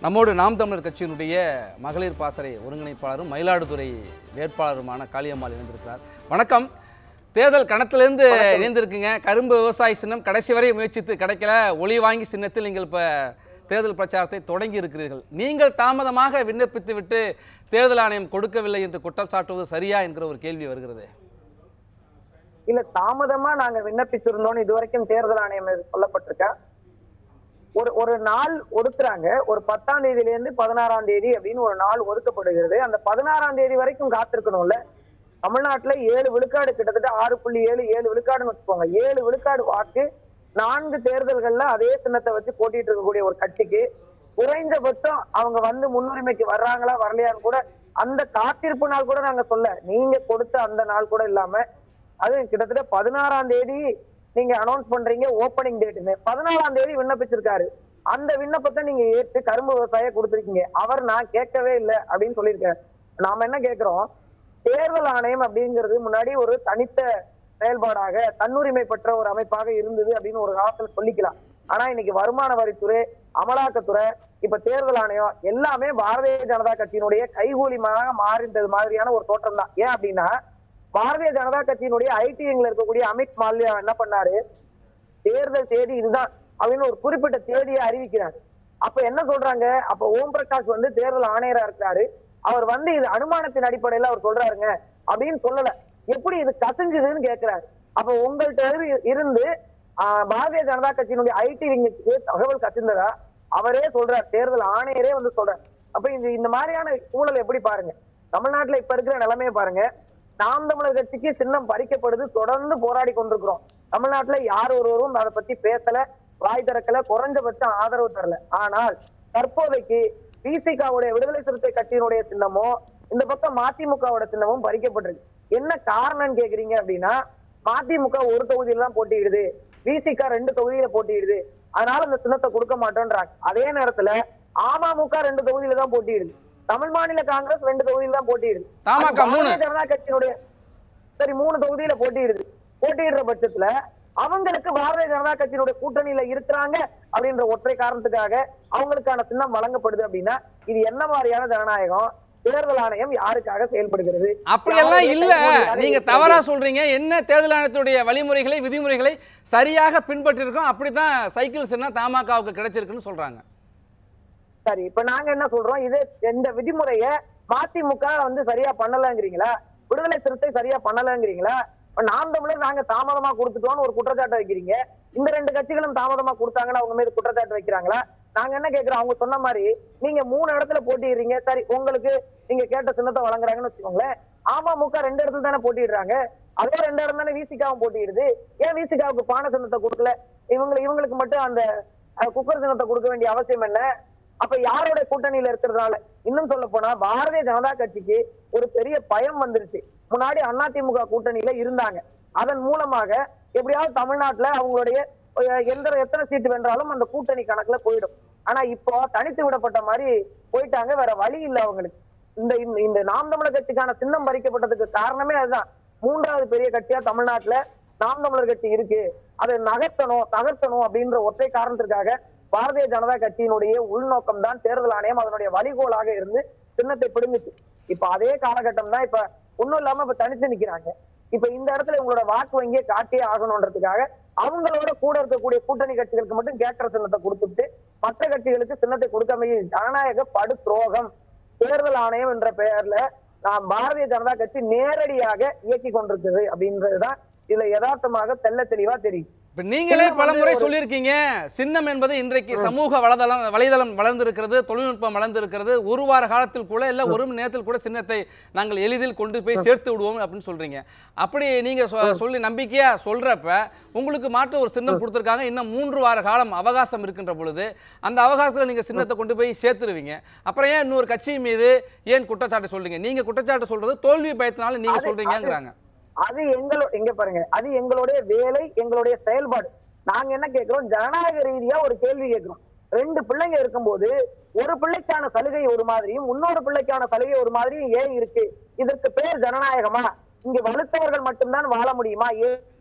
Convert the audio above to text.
நம்மோடு நாம் தமிழர் கட்சியினுடைய மகளிர் பாசறை ஒருங்கிணைப்பாளரும் மயிலாடுதுறை வேட்பாளருமான காளியம்மாள் இணைந்திருக்கிறார் வணக்கம் தேர்தல் கணத்திலிருந்து இணைந்திருக்குங்க கரும்பு விவசாய சின்னம் கடைசி வரை முயற்சித்து கிடைக்கல ஒளி வாங்கி சின்னத்தில் நீங்கள் இப்போ தேர்தல் பிரச்சாரத்தை தொடங்கி இருக்கிறீர்கள் நீங்கள் தாமதமாக விண்ணப்பித்து விட்டு தேர்தல் ஆணையம் கொடுக்கவில்லை என்று குற்றம் சாட்டுவது சரியா என்கிற ஒரு கேள்வி வருகிறது இல்ல தாமதமா நாங்க விண்ணப்பிச்சிருந்தோம்னு இதுவரைக்கும் தேர்தல் ஆணையம் இது சொல்லப்பட்டிருக்கா ஒரு ஒரு நாள் ஒதுக்குறாங்க ஒரு பத்தாம் தேதியில இருந்து பதினாறாம் தேதி அப்படின்னு ஒரு நாள் ஒதுக்கப்படுகிறது அந்த பதினாறாம் தேதி வரைக்கும் காத்திருக்கணும்ல தமிழ்நாட்டுல ஏழு விழுக்காடு கிட்டத்தட்ட ஆறு புள்ளி ஏழு ஏழு விழுக்காடுன்னு வச்சுக்கோங்க ஏழு விழுக்காடு வாக்கு நான்கு தேர்தல்கள்ல அதே சின்னத்தை வச்சு போட்டிட்டு இருக்கக்கூடிய ஒரு கட்சிக்கு குறைந்தபட்சம் அவங்க வந்து முன்னுரிமைக்கு வர்றாங்களா வரலையான்னு கூட அந்த காத்திருப்பு நாள் கூட நாங்க சொல்ல நீங்க கொடுத்த அந்த நாள் கூட இல்லாம அது கிட்டத்தட்ட பதினாறாம் தேதி நீங்க அனௌன்ஸ் பண்றீங்க ஓப்பனிங் டேட்னு பதினாலாம் தேதி விண்ணப்பிச்சிருக்காரு அந்த விண்ணப்பத்தை நீங்க ஏற்று கரும்பு விவசாய கொடுத்திருக்கீங்க அவர் நான் கேட்கவே இல்லை அப்படின்னு சொல்லியிருக்காரு நாம என்ன கேட்கிறோம் தேர்தல் ஆணையம் அப்படிங்கிறது முன்னாடி ஒரு தனித்த செயல்பாடாக தன்னுரிமை பெற்ற ஒரு அமைப்பாக இருந்தது அப்படின்னு ஒரு காலத்துல சொல்லிக்கலாம் ஆனா இன்னைக்கு வருமான வரித்துறை அமலாக்கத்துறை இப்ப தேர்தல் ஆணையம் எல்லாமே பாரதிய ஜனதா கட்சியினுடைய கைகூலிமாக மாறிந்தது மாதிரியான ஒரு தோற்றம் தான் ஏன் அப்படின்னா பாரதிய ஜனதா கட்சியினுடைய ஐடி விங்ல இருக்கக்கூடிய அமித் மால்யா என்ன பண்ணாரு தேர்தல் தேதி இதுதான் அப்படின்னு ஒரு குறிப்பிட்ட தேதியை அறிவிக்கிறார் அப்ப என்ன சொல்றாங்க அப்ப ஓம் பிரகாஷ் வந்து தேர்தல் ஆணையரா இருக்காரு அவர் வந்து இது அனுமானத்தின் அடிப்படையில அவர் சொல்றாருங்க அப்படின்னு சொல்லல எப்படி இது கசிஞ்சுதுன்னு கேட்கிறாரு அப்ப உங்கள்ட்ட இரு- இருந்து ஆஹ், பாரதிய ஜனதா கட்சியினுடைய ஐடி விங்குக்கு தகவல் கசிந்ததா அவரே சொல்றார் தேர்தல் ஆணையரே வந்து சொல்றார் அப்ப இந்த இந்த மாதிரியான சூழல் எப்படி பாருங்க தமிழ்நாட்டுல இப்ப இருக்கிற நிலைமையை பாருங்க நாம் தமிழர் கட்சிக்கு சின்னம் பறிக்கப்படுது தொடர்ந்து போராடி கொண்டிருக்கிறோம் தமிழ்நாட்டுல யார் ஒருவரும் அதை பத்தி பேசல வாய் திறக்கல குறைஞ்சபட்சம் ஆதரவு தரல ஆனால் தற்போதைக்கு பிசிகாவுடைய விடுதலை சிறுத்தை கட்சியினுடைய சின்னமோ இந்த பக்கம் மதிமுகவோட சின்னமும் பறிக்கப்பட்டிருக்கு என்ன காரணம்னு கேக்குறீங்க அப்படின்னா மதிமுக ஒரு தொகுதியில தான் போட்டியிடுது பிசிக ரெண்டு தொகுதியில போட்டியிடுது அதனால இந்த சின்னத்தை கொடுக்க மாட்டோன்றாங்க அதே நேரத்துல அமமுக ரெண்டு தொகுதியில தான் போட்டியிடுது தமிழ் மாநில காங்கிரஸ் ரெண்டு தொகுதியில தான் போட்டியிடுது தமாக அது மூணு. பாரதிய ஜனதா கட்சியினுடைய சரி மூணு தொகுதியில போட்டியிடுது போட்டியிடுற பட்சத்துல அவங்களுக்கு பாரதிய ஜனதா கட்சியினுடைய கூட்டணியில இருக்கிறாங்க அப்படின்ற ஒற்றை காரணத்துக்காக அவங்களுக்கான சின்னம் வழங்கப்படுது அப்படின்னா இது என்ன மாதிரியான ஜனநாயகம் தேர்தல் ஆணையம் யாருக்காக செயல்படுகிறது அப்படியெல்லாம் யாருடைய இல்ல கைகூலியாக நீங்க இருக்கிறது? தவறா சொல்றீங்க என்ன தேர்தல் ஆணையத்துடைய வழிமுறைகளை விதிமுறைகளை சரியாக பின்பற்றிருக்கோம் அப்படித்தான் சைக்கிள் சின்னம் தமாகாவுக்கு கிடைச்சிருக்குன்னு சொல்றாங்க சரி இப்ப நாங்க என்ன சொல்றோம் இது இந்த விதிமுறைய மதிமுக வந்து சரியா பண்ணலங்கிறீங்களா விடுதலை சிறுத்தை சரியா பண்ணலங்கிறீங்களா இப்ப நாம் தமிழர் நாங்க தாமதமா கொடுத்துட்டோம்னு ஒரு குற்றச்சாட்டு வைக்கிறீங்க இந்த ரெண்டு கட்சிகளும் தாமதமா கொடுத்தாங்கன்னா அவங்க மீது குற்றச்சாட்டு வைக்கிறாங்களா நாங்க என்ன கேக்குறோம் அவங்க சொன்ன மாதிரி நீங்க மூணு இடத்துல போட்டிடுறீங்க சரி உங்களுக்கு நீங்க கேட்ட சின்னத்தை வழங்குறாங்கன்னு வச்சுக்கோங்களேன் அமமுக ரெண்டு இடத்துல தானே போட்டிடுறாங்க அதே ரெண்டு இடம் தானே விசிகாவும் போட்டிடுது ஏன் விசிகாவுக்கு பானை சின்னத்தை கொடுக்கல இவங்க இவங்களுக்கு மட்டும் அந்த அஹ், குக்கர் சின்னத்தை கொடுக்க வேண்டிய அவசியம் என்ன அப்ப யாரோட கூட்டணியில இருக்கிறதுனால இன்னும் சொல்ல போனா பாரதிய ஜனதா கட்சிக்கு ஒரு பெரிய பயம் வந்துருச்சு முன்னாடி அதிமுக கூட்டணியில இருந்தாங்க அதன் மூலமாக எப்படியாவது தமிழ்நாட்டுல அவங்களுடைய அஹ், எந்த எத்தனை சீட்டு வென்றாலும் அந்த கூட்டணி கணக்குல போயிடும் ஆனா இப்போ தனித்து விடப்பட்ட மாதிரி போயிட்டாங்க வேற வழி இல்ல அவங்களுக்கு இந்த இந்த- இந்த நாம் தமிழர் கட்சிக்கான சின்னம் பறிக்கப்பட்டதுக்கு காரணமே அதுதான் மூன்றாவது பெரிய கட்சியா தமிழ்நாட்டுல நாம் தமிழர் கட்சி இருக்கு அதை நகர்த்தணும் தகர்த்தணும் அப்படின்ற ஒற்றை காரணத்திற்காக பாரதிய ஜனதா கட்சியினுடைய உள்நோக்கம் தான் தேர்தல் ஆணையம் அதனுடைய வழிகோலாக இருந்து சின்னத்தை பிடுங்குச்சு இப்ப அதே காலகட்டம் தான் இப்ப ஒண்ணும் இல்லாம இப்ப தனித்து நிக்கிறாங்க இப்ப இந்த இடத்துல உங்களோட வாக்கு வங்கியை காட்டியே ஆகணுன்றதுக்காக அவங்களோட கூட இருக்கக்கூடிய கூட்டணி கட்சிகளுக்கு மட்டும் கேட்கிற சின்னத்தை கொடுத்துட்டு மற்ற கட்சிகளுக்கு சின்னத்தை கொடுக்காம இது ஜனநாயக படு துரோகம் தேர்தல் ஆணையம் என்ற பெயர்ல நாம் பாரதிய ஜனதா கட்சி நேரடியாக இயக்கி கொண்டிருக்குது அப்படின்றதுதான் இதுல யதார்த்தமாக தெள்ள தெளிவா தெரியும் இப்ப நீங்களே சின்னம் பல வந்து முறை ஒரு- சொல்லியிருக்கீங்க சின்னம் என்பது இன்றைக்கு சமூக வலைதளம் வலைதளம் வளர்ந்திருக்கிறது தொழில்நுட்பம் வளர்ந்திருக்கிறது ஒரு வார காலத்தில் கூட இல்ல ஒரு மணி நேரத்தில் கூட சின்னத்தை நாங்கள் எளிதில் கொண்டு போய் சேர்த்து விடுவோம் அப்படின்னு சொல்றீங்க அப்படி நீங்க சொ- சொல்லி நம்பிக்கையா சொல்றப்ப உங்களுக்கு மாற்று ஒரு சின்னம் கொடுத்துருக்காங்க இன்னும் மூன்று வார காலம் அவகாசம் இருக்கின்ற பொழுது அந்த அவகாசத்துல நீங்க சின்னத்தை கொண்டு போய் சேர்த்துருவீங்க அப்புறம் ஏன் இன்னொரு கட்சி மீது ஏன் குற்றச்சாட்டு சொல்றீங்க நீங்க குற்றச்சாட்டு சொல்றது தோல்வி பயத்தினால நீங்க அது- சொல்றீங்கங்கிறாங்க அது எங்களோ எங்க பாருங்க அது எங்களுடைய வேலை எங்களுடைய செயல்பாடு நாங்க என்ன கேட்கிறோம் ஜனநாயக ரீதியா ஒரு கேள்வி கேட்கிறோம் ரெண்டு பிள்ளைங்க இருக்கும்போது ஒரு பிள்ளைக்கான சலுகை ஒரு மாதிரியும் இன்னொரு பிள்ளைக்கான சலுகை ஒரு மாதிரியும் ஏன் இருக்கு இதற்கு பேர் ஜனநாயகமா இங்க வலுத்தவர்கள் மட்டும்தான் வாழ முடியுமா ஏன்